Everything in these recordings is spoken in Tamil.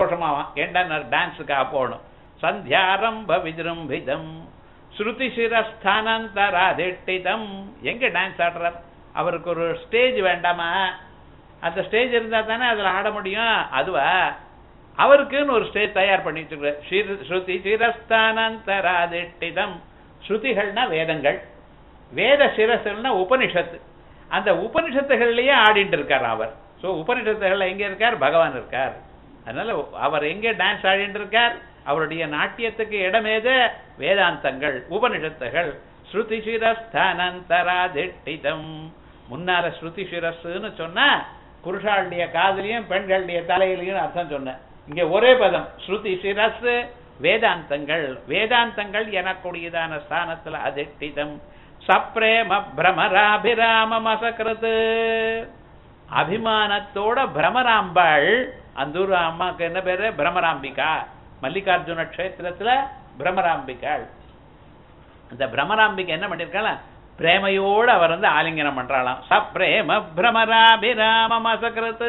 சந்தோஷமாவான் ஏண்டா டான்ஸுக்காக போகணும் சந்தியாரம்ப விஜృంభిதம் ஸ்ருதி சிரஸ்தானந்தராதிஷ்டிதம் எங்க டான்ஸ் ஆடுறார் அவருக்கு ஒரு ஸ்டேஜ் வேண்டாமா அந்த ஸ்டேஜ் இருந்தா தானே அதுல ஆட முடியும் அதுவா அவருக்குன்னு ஒரு ஸ்டேஜ் தயார் பண்ணி வச்சுக்கிறார் ஸ்ருதி சிரஸ்தானந்தராதிஷ்டிதம் ஸ்ருதிகள்னா வேதங்கள் வேத சிரசுன்னா உபனிஷத்து அந்த உபனிஷத்துகள்லயே ஆடிட்டு இருக்கார் அவர் சோ உபனிஷத்துகள்ல எங்க இருக்கார் பகவான் இருக்கார் அதனால அவர் எங்க டான்ஸ் ஆடிட்டு இருக்கார் அவருடைய நாட்டியத்துக்கு இடமேது வேதாந்தங்கள் உபனிஷத்துகள் ஸ்ருதி சிரஸ்தானந்தராதிஷ்டிதம் முன்னால ஸ்ருதி சிரஸ்ன்னு சொன்னா புருஷாளுடைய காதலியும் பெண்களுடைய தலையிலையும் அர்த்தம் சொன்னேன் இங்க ஒரே பதம் ஸ்ருதி சிரஸ் வேதாந்தங்கள் வேதாந்தங்கள் எனக்கூடியதான ஸ்தானத்துல அதிஷ்டிதம் சப்ரேம பிரமராபிராம மசக்கிறது அபிமானத்தோட பிரமராம்பாள் அந்த ஊர் அம்மாக்கு என்ன பேரு பிரமராம்பிகா மல்லிகார்ஜுன கஷேத்திரத்துல பிரமராம்பிகாள் அந்த பிரமராம்பிகை என்ன பண்ணிருக்காளா பிரேமையோடு அவர் வந்து ஆலிங்கனம் பண்றாளாம் சப்ரேம பிரமராபிராம மசக்கிறது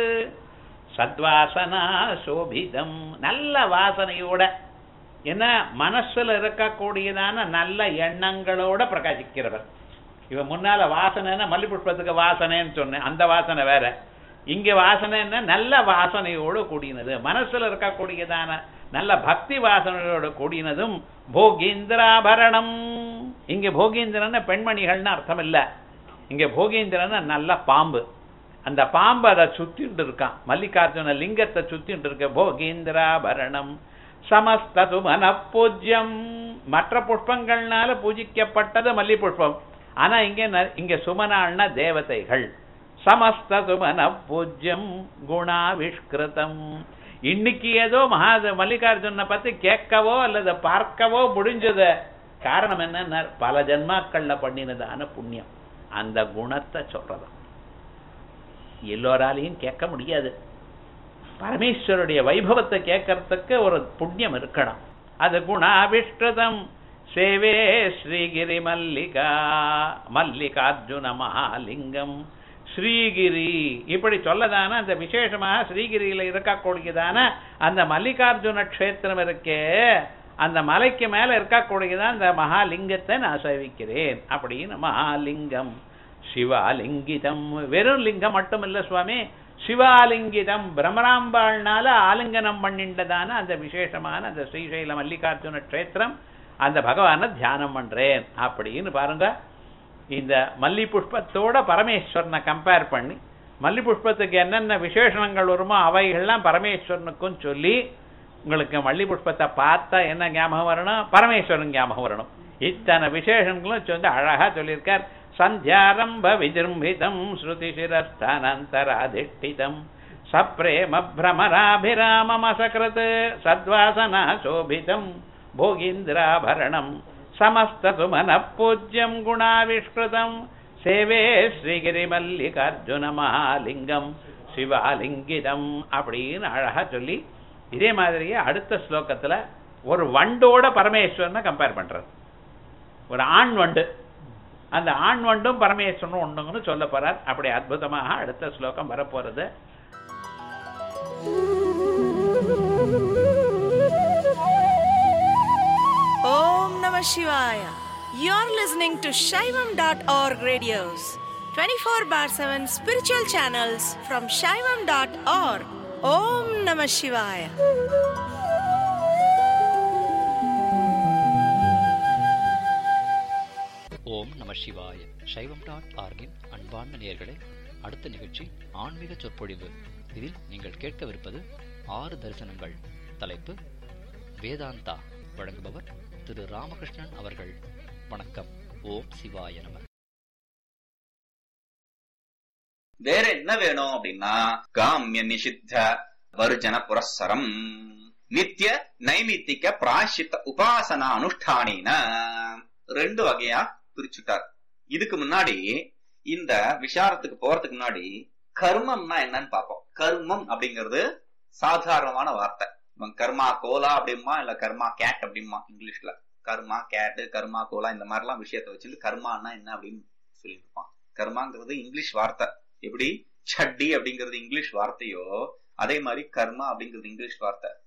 சத்வாசனா சோபிதம் நல்ல வாசனையோட என்ன மனசுல இருக்கக்கூடியதான நல்ல எண்ணங்களோட பிரகாசிக்கிறவர் இவ முன்னால வாசனைன்னா மல்லி புஷ்பத்துக்கு வாசனைன்னு சொன்னேன் அந்த வாசனை வேற இங்க வாசனைன்னா நல்ல வாசனையோடு கூடினது மனசுல இருக்கக்கூடியதான நல்ல பக்தி வாசனையோட கூடினதும் போகீந்திராபரணம் இங்க போகீந்திரன் பெண்மணிகள்னு அர்த்தம் இல்ல இங்க போகீந்திரன் நல்ல பாம்பு அந்த பாம்பு அதை சுத்திட்டு இருக்கான் மல்லிகார்ஜுன லிங்கத்தை சுத்திட்டு இருக்க போகீந்திராபரணம் சமஸ்தது மனப்பூஜ்யம் மற்ற புஷ்பங்கள்னால பூஜிக்கப்பட்டது மல்லி புஷ்பம் ஆனா இங்க இங்க சுமனாள்னா தேவதைகள் சமஸ்தது மனப்பூஜ்யம் குணாவிஷ்கிருதம் இன்னைக்கு ஏதோ மகா மல்லிகார்ஜுன பத்தி கேட்கவோ அல்லது பார்க்கவோ முடிஞ்சது காரணம் என்ன பல ஜென்மாக்கள்ல பண்ணினதான புண்ணியம் அந்த குணத்தை சொல்றதா எல்லோராலையும் கேட்க முடியாது பரமேஸ்வருடைய வைபவத்தை கேட்கறதுக்கு ஒரு புண்ணியம் இருக்கணும் அது குணாவிஷ்கிருதம் சேவே ஸ்ரீகிரி மல்லிகா மல்லிகார்ஜுன மகாலிங்கம் ஸ்ரீகிரி இப்படி சொல்லதான அந்த விசேஷமாக ஸ்ரீகிரியில இருக்கக்கூடியதான அந்த மல்லிகார்ஜுன க்ஷேத்திரம் இருக்கே அந்த மலைக்கு மேல இருக்கக்கூடியதான் அந்த மகாலிங்கத்தை நான் சேவிக்கிறேன் அப்படின்னு மகாலிங்கம் சிவாலிங்கிதம் வெறும் லிங்கம் மட்டும் இல்ல சுவாமி சிவாலிங்கிதம் பிரம்மராம்பாள்னால ஆலிங்கனம் பண்ணிண்டதான அந்த விசேஷமான அந்த ஸ்ரீசைல மல்லிகார்ஜுன க்ஷேத்திரம் அந்த பகவானை தியானம் பண்றேன் அப்படின்னு பாருங்க இந்த மல்லி புஷ்பத்தோட பரமேஸ்வரனை கம்பேர் பண்ணி மல்லி புஷ்பத்துக்கு என்னென்ன விசேஷணங்கள் வருமோ அவைகள்லாம் பரமேஸ்வரனுக்கும் சொல்லி உங்களுக்கு மல்லி புஷ்பத்தை பார்த்தா என்ன ஞாபகம் வரணும் பரமேஸ்வரன் ஞாபகம் வரணும் இத்தனை விசேஷங்களும் சொல்லி அழகா சொல்லியிருக்கார் சந்தியாரம்ப விஜృంభిதம் ஸ்ருதி சிரஸ்தானந்தராதிஷ்டிதம் சப்ரேம பிரமராபிராமமசகிருத் சத்வாசனா சோபிதம் भोगीन्द्राभरणम् समस्तसुमनः पूज्यम् गुणाविष्कृतम् சேவே ஸ்ரீகிரிமல்லிகார்ஜுன மகாலிங்கம் சிவாலிங்கிதம் அப்படின்னு அழகா சொல்லி இதே மாதிரியே அடுத்த ஸ்லோகத்துல ஒரு வண்டோட பரமேஸ்வரனை கம்பேர் பண்றது ஒரு ஆண் வண்டு அந்த ஆண் வண்டும் பரமேஸ்வரனும் ஒண்ணுங்கன்னு சொல்ல போறார் அப்படி அற்புதமாக அடுத்த ஸ்லோகம் வரப்போறது Om Namah Shivaya. You're listening to Shaivam.org radios, 24 bar 7 spiritual channels from Shaivam.org. Om Namah Shivaya. ஓம் நம சிவாய சைவம் டாட் ஆர்கின் அன்பார்ந்த நேயர்களே அடுத்த நிகழ்ச்சி ஆன்மீக சொற்பொழிவு இதில் நீங்கள் கேட்கவிருப்பது ஆறு தரிசனங்கள் தலைப்பு வேதாந்தா வழங்குபவர் திரு ராமகிருஷ்ணன் அவர்கள் வணக்கம் ஓம் சிவாய நம வேற என்ன வேணும் அப்படின்னா காமிய நிஷித்த வருஜன புரஸ்சரம் நித்திய நைமித்திக பிராயசித்த உபாசனா அனுஷ்டானின ரெண்டு வகையா பிரிச்சுட்டார் இதுக்கு முன்னாடி இந்த விசாரத்துக்கு போறதுக்கு முன்னாடி கர்மம்னா என்னன்னு பார்ப்போம் கர்மம் அப்படிங்கிறது சாதாரணமான வார்த்தை இவன் கர்மா கோலா அப்படிமா இல்ல கர்மா கேட் அப்படிமா இங்கிலீஷ்ல கர்மா கேட்டு கர்மா கோலா இந்த மாதிரி எல்லாம் விஷயத்த வச்சுட்டு கர்மான்னா என்ன அப்படின்னு சொல்லிட்டு இருப்பான் கர்மாங்கிறது இங்கிலீஷ் வார்த்தை எப்படி சட்டி அப்படிங்கிறது இங்கிலீஷ் வார்த்தையோ அதே மாதிரி கர்மா அப்படிங்கிறது இங்கிலீஷ் வார்த்தை